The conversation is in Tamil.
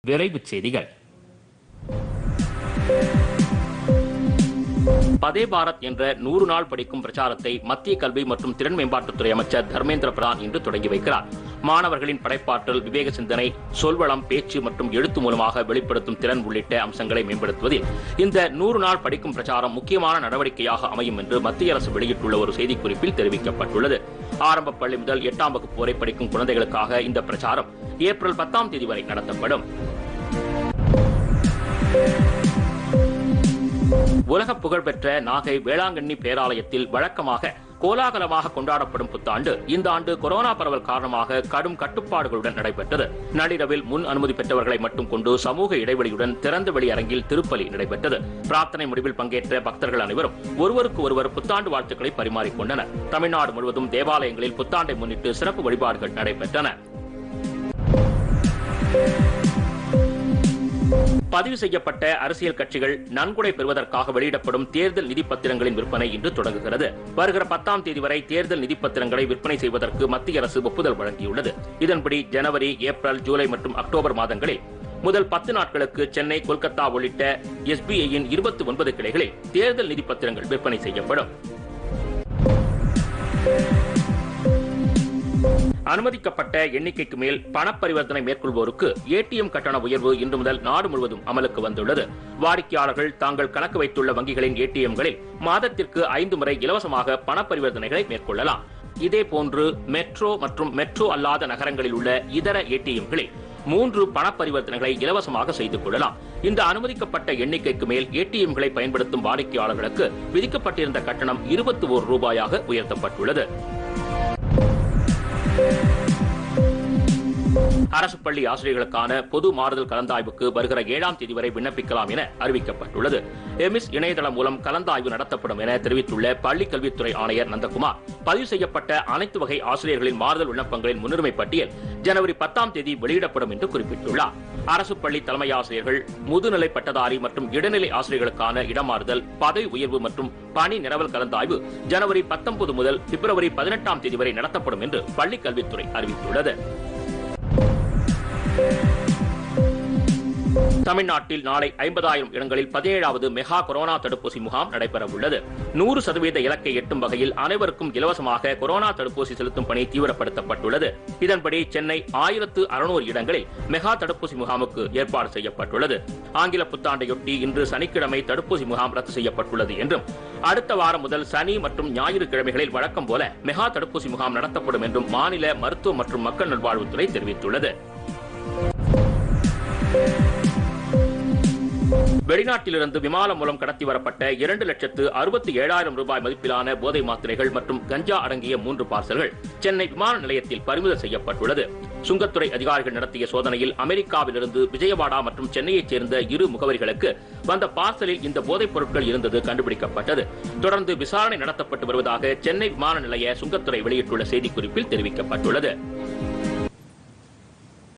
விரைவுச் செய்திகள் பதே பாரத் என்ற நூறு நாள் படிக்கும் பிரச்சாரத்தை மத்திய கல்வி மற்றும் திறன் மேம்பாட்டுத்துறை அமைச்சர் தர்மேந்திர பிரதான் இன்று தொடங்கி வைக்கிறார் மாணவர்களின் படைப்பாற்றல் விவேக சிந்தனை சொல்வளம் பேச்சு மற்றும் எழுத்து மூலமாக வெளிப்படுத்தும் திறன் உள்ளிட்ட அம்சங்களை மேம்படுத்துவதில் இந்த நூறு நாள் படிக்கும் பிரச்சாரம் முக்கியமான நடவடிக்கையாக அமையும் என்று மத்திய அரசு வெளியிட்டுள்ள ஒரு செய்திக்குறிப்பில் தெரிவிக்கப்பட்டுள்ளது ஆரம்ப பள்ளி முதல் எட்டாம் வகுப்பு வரை படிக்கும் குழந்தைகளுக்காக இந்த பிரச்சாரம் ஏப்ரல் பத்தாம் தேதி வரை நடத்தப்படும் உலக புகழ்பெற்ற நாகை வேளாங்கண்ணி பேராலயத்தில் வழக்கமாக கோலாகலமாக கொண்டாடப்படும் புத்தாண்டு இந்த ஆண்டு கொரோனா பரவல் காரணமாக கடும் கட்டுப்பாடுகளுடன் நடைபெற்றது நள்ளிரவில் முன் அனுமதி பெற்றவர்களை மட்டும் கொண்டு சமூக இடைவெளியுடன் திறந்த வெளி அரங்கில் திருப்பலி நடைபெற்றது பிரார்த்தனை முடிவில் பங்கேற்ற பக்தர்கள் அனைவரும் ஒருவருக்கு ஒருவர் புத்தாண்டு வாழ்த்துக்களை பரிமாறிக்கொண்டனர் தமிழ்நாடு முழுவதும் தேவாலயங்களில் புத்தாண்டை முன்னிட்டு சிறப்பு வழிபாடுகள் நடைபெற்றன பதிவு செய்யப்பட்ட அரசியல் கட்சிகள் நன்கொடை பெறுவதற்காக வெளியிடப்படும் தேர்தல் நிதி பத்திரங்களின் விற்பனை இன்று தொடங்குகிறது வருகிற பத்தாம் தேதி வரை தேர்தல் நிதி பத்திரங்களை விற்பனை செய்வதற்கு மத்திய அரசு ஒப்புதல் வழங்கியுள்ளது இதன்படி ஜனவரி ஏப்ரல் ஜூலை மற்றும் அக்டோபர் மாதங்களில் முதல் பத்து நாட்களுக்கு சென்னை கொல்கத்தா உள்ளிட்ட எஸ்பிஐயின் இருபத்தி ஒன்பது கிளைகளில் தேர்தல் நிதி பத்திரங்கள் விற்பனை செய்யப்படும் அனுமதிக்கப்பட்ட எண்ணிக்கைக்கு மேல் பண பரிவர்த்தனை மேற்கொள்வோருக்கு ஏடிஎம் கட்டண உயர்வு இன்று முதல் நாடு முழுவதும் அமலுக்கு வந்துள்ளது வாடிக்கையாளர்கள் தாங்கள் கணக்கு வைத்துள்ள வங்கிகளின் ஏடிஎம்களில் மாதத்திற்கு ஐந்து முறை இலவசமாக பண பரிவர்த்தனைகளை மேற்கொள்ளலாம் இதே போன்று மெட்ரோ மற்றும் மெட்ரோ அல்லாத நகரங்களில் உள்ள இதர ஏடிஎம்களில் மூன்று பண பரிவர்த்தனைகளை இலவசமாக செய்து கொள்ளலாம் இந்த அனுமதிக்கப்பட்ட எண்ணிக்கைக்கு மேல் ஏடிஎம்களை பயன்படுத்தும் வாடிக்கையாளர்களுக்கு விதிக்கப்பட்டிருந்த கட்டணம் இருபத்தி ஓரு ரூபாயாக உயர்த்தப்பட்டுள்ளது அரசு பள்ளி ஆசிரியர்களுக்கான பொது மாறுதல் கலந்தாய்வுக்கு வருகிற ஏழாம் தேதி வரை விண்ணப்பிக்கலாம் என அறிவிக்கப்பட்டுள்ளது எமிஸ் இணையதளம் மூலம் கலந்தாய்வு நடத்தப்படும் என தெரிவித்துள்ள பள்ளிக் கல்வித்துறை ஆணையர் நந்தகுமார் பதிவு செய்யப்பட்ட அனைத்து வகை ஆசிரியர்களின் மாறுதல் விண்ணப்பங்களின் முன்னுரிமை பட்டியல் ஜனவரி பத்தாம் தேதி வெளியிடப்படும் என்று குறிப்பிட்டுள்ளார் அரசு பள்ளி தலைமை ஆசிரியர்கள் முதுநிலை பட்டதாரி மற்றும் இடைநிலை ஆசிரியர்களுக்கான இடமாறுதல் பதவி உயர்வு மற்றும் பணி நிரவல் கலந்தாய்வு ஜனவரி பத்தொன்பது முதல் பிப்ரவரி பதினெட்டாம் தேதி வரை நடத்தப்படும் என்று பள்ளிக் கல்வித்துறை அறிவித்துள்ளது தமிழ்நாட்டில் நாளை ஐம்பதாயிரம் இடங்களில் பதினேழாவது மெகா கொரோனா தடுப்பூசி முகாம் நடைபெற உள்ளது நூறு சதவீத இலக்கை எட்டும் வகையில் அனைவருக்கும் இலவசமாக கொரோனா தடுப்பூசி செலுத்தும் பணி தீவிரப்படுத்தப்பட்டுள்ளது இதன்படி சென்னை ஆயிரத்து அறுநூறு இடங்களில் மெகா தடுப்பூசி முகாமுக்கு ஏற்பாடு செய்யப்பட்டுள்ளது ஆங்கில புத்தாண்டையொட்டி இன்று சனிக்கிழமை தடுப்பூசி முகாம் ரத்து செய்யப்பட்டுள்ளது என்றும் அடுத்த வாரம் முதல் சனி மற்றும் ஞாயிறு கிழமைகளில் வழக்கம் போல மெகா தடுப்பூசி முகாம் நடத்தப்படும் என்றும் மாநில மருத்துவ மற்றும் மக்கள் நல்வாழ்வுத்துறை தெரிவித்துள்ளது வெளிநாட்டிலிருந்து விமானம் மூலம் கடத்தி வரப்பட்ட இரண்டு லட்சத்து அறுபத்தி ஏழாயிரம் ரூபாய் மதிப்பிலான போதை மாத்திரைகள் மற்றும் கஞ்சா அடங்கிய மூன்று பார்சல்கள் சென்னை விமான நிலையத்தில் பறிமுதல் செய்யப்பட்டுள்ளது சுங்கத்துறை அதிகாரிகள் நடத்திய சோதனையில் அமெரிக்காவிலிருந்து விஜயவாடா மற்றும் சென்னையைச் சேர்ந்த இரு முகவரிகளுக்கு வந்த பார்சலில் இந்த போதைப் பொருட்கள் இருந்தது கண்டுபிடிக்கப்பட்டது தொடர்ந்து விசாரணை நடத்தப்பட்டு வருவதாக சென்னை விமான நிலைய சுங்கத்துறை வெளியிட்டுள்ள செய்திக்குறிப்பில் தெரிவிக்கப்பட்டுள்ளது